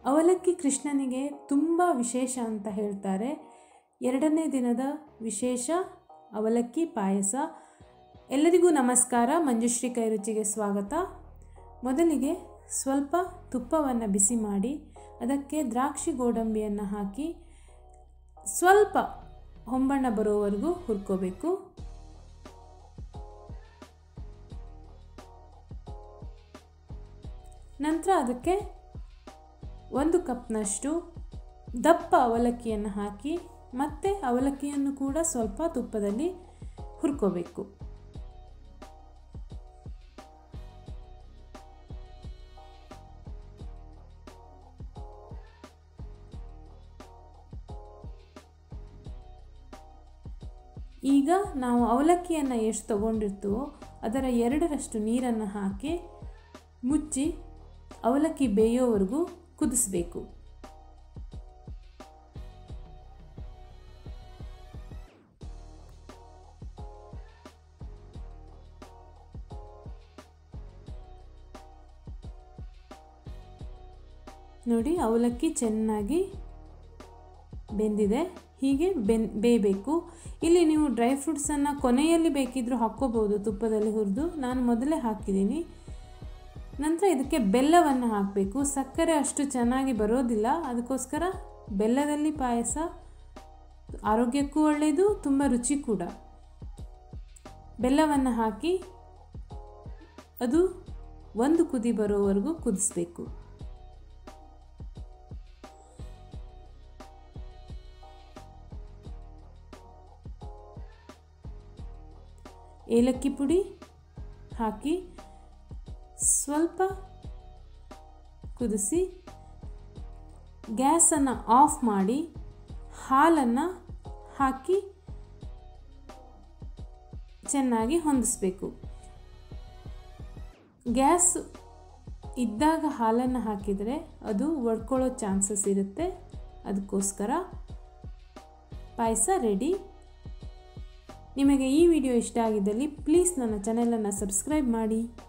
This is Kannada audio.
ಅವಲಕ್ಕಿ ಕೃಷ್ಣನಿಗೆ ತುಂಬ ವಿಶೇಷ ಅಂತ ಹೇಳ್ತಾರೆ ಎರಡನೇ ದಿನದ ವಿಶೇಷ ಅವಲಕ್ಕಿ ಪಾಯಸ ಎಲ್ಲರಿಗೂ ನಮಸ್ಕಾರ ಮಂಜುಶ್ರೀ ಕೈರುಚಿಗೆ ಸ್ವಾಗತ ಮೊದಲಿಗೆ ಸ್ವಲ್ಪ ತುಪ್ಪವನ್ನು ಬಿಸಿ ಮಾಡಿ ಅದಕ್ಕೆ ದ್ರಾಕ್ಷಿ ಗೋಡಂಬಿಯನ್ನು ಹಾಕಿ ಸ್ವಲ್ಪ ಹೊಂಬಣ್ಣ ಬರೋವರೆಗೂ ಹುರ್ಕೋಬೇಕು ನಂತರ ಅದಕ್ಕೆ ಒಂದು ಕಪ್ನಷ್ಟು ದಪ್ಪ ಅವಲಕ್ಕಿಯನ್ನು ಹಾಕಿ ಮತ್ತೆ ಅವಲಕ್ಕಿಯನ್ನು ಕೂಡ ಸ್ವಲ್ಪ ತುಪ್ಪದಲ್ಲಿ ಹುರ್ಕೋಬೇಕು ಈಗ ನಾವು ಅವಲಕ್ಕಿಯನ್ನು ಎಷ್ಟು ತಗೊಂಡಿರ್ತೀವೋ ಅದರ ಎರಡರಷ್ಟು ನೀರನ್ನು ಹಾಕಿ ಮುಚ್ಚಿ ಅವಲಕ್ಕಿ ಬೇಯೋವರೆಗೂ ಕುದಿಸ್ಬೇಕು ನೋಡಿ ಅವಲಕ್ಕಿ ಚೆನ್ನಾಗಿ ಬೆಂದಿದೆ ಹೀಗೆ ಬೆನ್ ಬೇಯಬೇಕು ಇಲ್ಲಿ ನೀವು ಡ್ರೈ ಫ್ರೂಟ್ಸನ್ನು ಕೊನೆಯಲ್ಲಿ ಬೇಕಿದ್ದರೂ ಹಾಕ್ಕೋಬೋದು ತುಪ್ಪದಲ್ಲಿ ಹುರಿದು ನಾನು ಮೊದಲೇ ಹಾಕಿದ್ದೀನಿ ನಂತರ ಇದಕ್ಕೆ ಬೆಲ್ಲವನ್ನು ಹಾಕಬೇಕು ಸಕ್ಕರೆ ಅಷ್ಟು ಚೆನ್ನಾಗಿ ಬರೋದಿಲ್ಲ ಅದಕ್ಕೋಸ್ಕರ ಬೆಲ್ಲದಲ್ಲಿ ಪಾಯಸ ಆರೋಗ್ಯಕ್ಕೂ ಒಳ್ಳೆಯದು ತುಂಬ ರುಚಿ ಕೂಡ ಬೆಲ್ಲವನ್ನು ಹಾಕಿ ಅದು ಒಂದು ಕುದಿ ಬರೋವರೆಗೂ ಕುದಿಸ್ಬೇಕು ಏಲಕ್ಕಿ ಪುಡಿ ಹಾಕಿ ಸ್ವಲ್ಪ ಕುದಿಸಿ ಗ್ಯಾಸನ್ನು ಆಫ್ ಮಾಡಿ ಹಾಲನ್ನು ಹಾಕಿ ಚೆನ್ನಾಗಿ ಹೊಂದಿಸ್ಬೇಕು ಗ್ಯಾಸ್ ಇದ್ದಾಗ ಹಾಲನ್ನು ಹಾಕಿದರೆ ಅದು ಒಡ್ಕೊಳ್ಳೋ ಚಾನ್ಸಸ್ ಇರುತ್ತೆ ಅದಕ್ಕೋಸ್ಕರ ಪಾಯಸ ರೆಡಿ ನಿಮಗೆ ಈ ವಿಡಿಯೋ ಇಷ್ಟ ಆಗಿದ್ದಲ್ಲಿ ಪ್ಲೀಸ್ ನನ್ನ ಚಾನೆಲನ್ನು ಸಬ್ಸ್ಕ್ರೈಬ್ ಮಾಡಿ